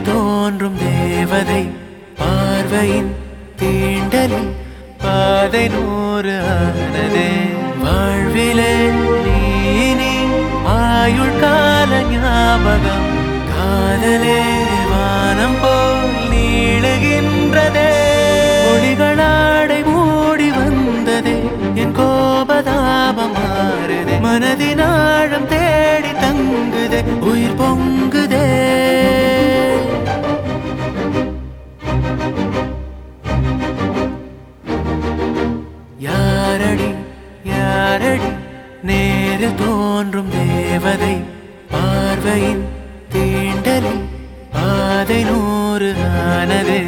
தோன்றும் தேவதை பார்வையின் தீண்டலில் பாதை நூறு ஆனதே வாழ்விலே நீ ஆயுள் கால ஞாபகம் காதலே வானம் போல் நீளுகின்றதே ஒளிகளாடை மூடி வந்ததே என் கோபதாபம் மாறுதே மனதின் ஆழம் தேடி தங்குதே உயிர் பொங்குதே யாரடி யாரடி நேரில் தோன்றும் தேவதை பார்வையின் தீண்டலில் பாதை நூறு ஆனதே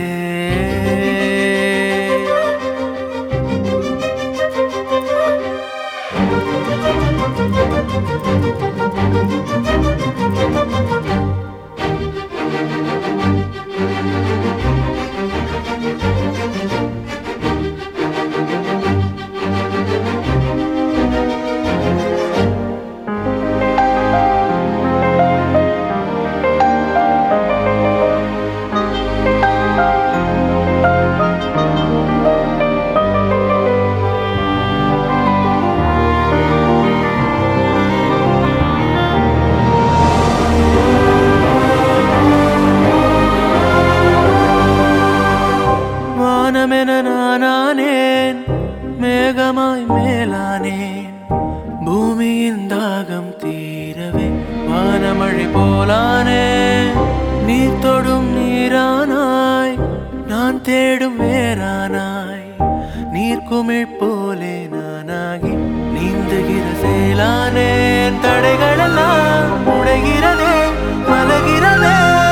வானமென நானானேன் மேகமாய் மேலானேன் பூமியின் தாகம் தீரவே வானமழை போலானே நீ தொடும் நீரானாய் நான் தேடும் வேறானாய் நீர்க்குமிழ் போலே நானாகி நீந்துகிற சேலானேன் தடைகளெல்லாம் உடைகிறதே மலகிறதே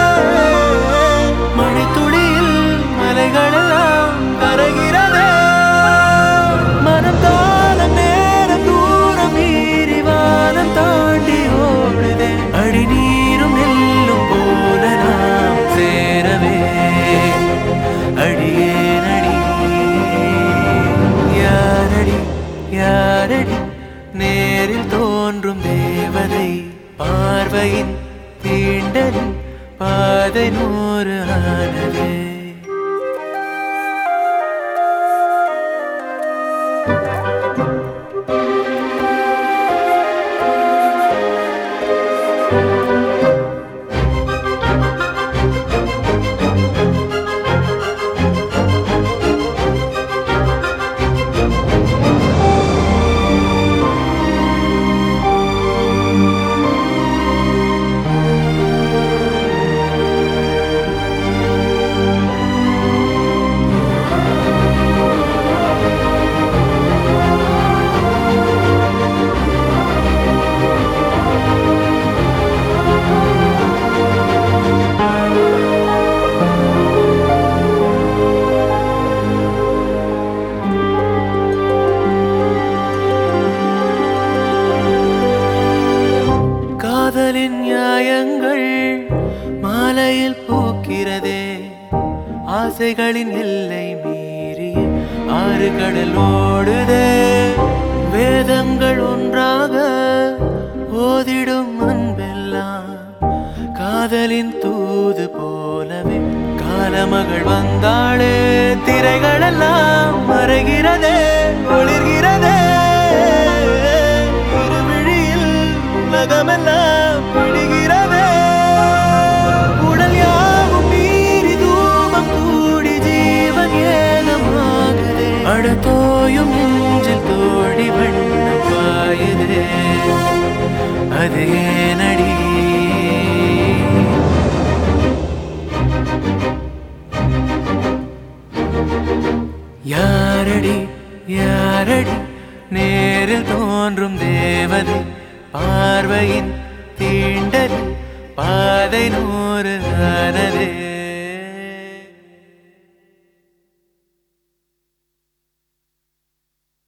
மழைத்துளியில் மலைகளெல்லாம் கரைகிறதே மனம் காலம் நேரம் தூரம் மீறி வானம் தாண்டி ஓடுதே அடி நீரும் நெல்லும் போல நாம் சேரவே அடியே நடி யாரடி யாரடி நேரில் தோன்றும் தேவதை பார்வையின் தீண்டலில் பாதை நூறு ஆனதே காதலின் நியாயங்கள் மாலையில் பூக்கிறதே ஆசைகளின் எல்லை மீறிய ஆறு கடல் ஓடுதே வேதங்கள் ஒன்றாக ஓதிடும் அன்பெல்லாம் காதலின் தூது போலவே காலமகள் வந்தாளே திரைகளெல்லாம் மறைகிறதே ஒளிர்கிறதே இருவிழியில் உலகமெல்லாம் விடுகிறதே உடல் யாவும் மீறி தூபம் கூடி ஜீவன் ஏகமாகுதே அடத்தோயும் நெஞ்சில் தோடி வண்ணம் பாயுதே அதே நடி யாரடி யாரடி நேரில் தோன்றும் தேவதை பார்வையின் தீண்டல் பாதை நூறு ஆனதே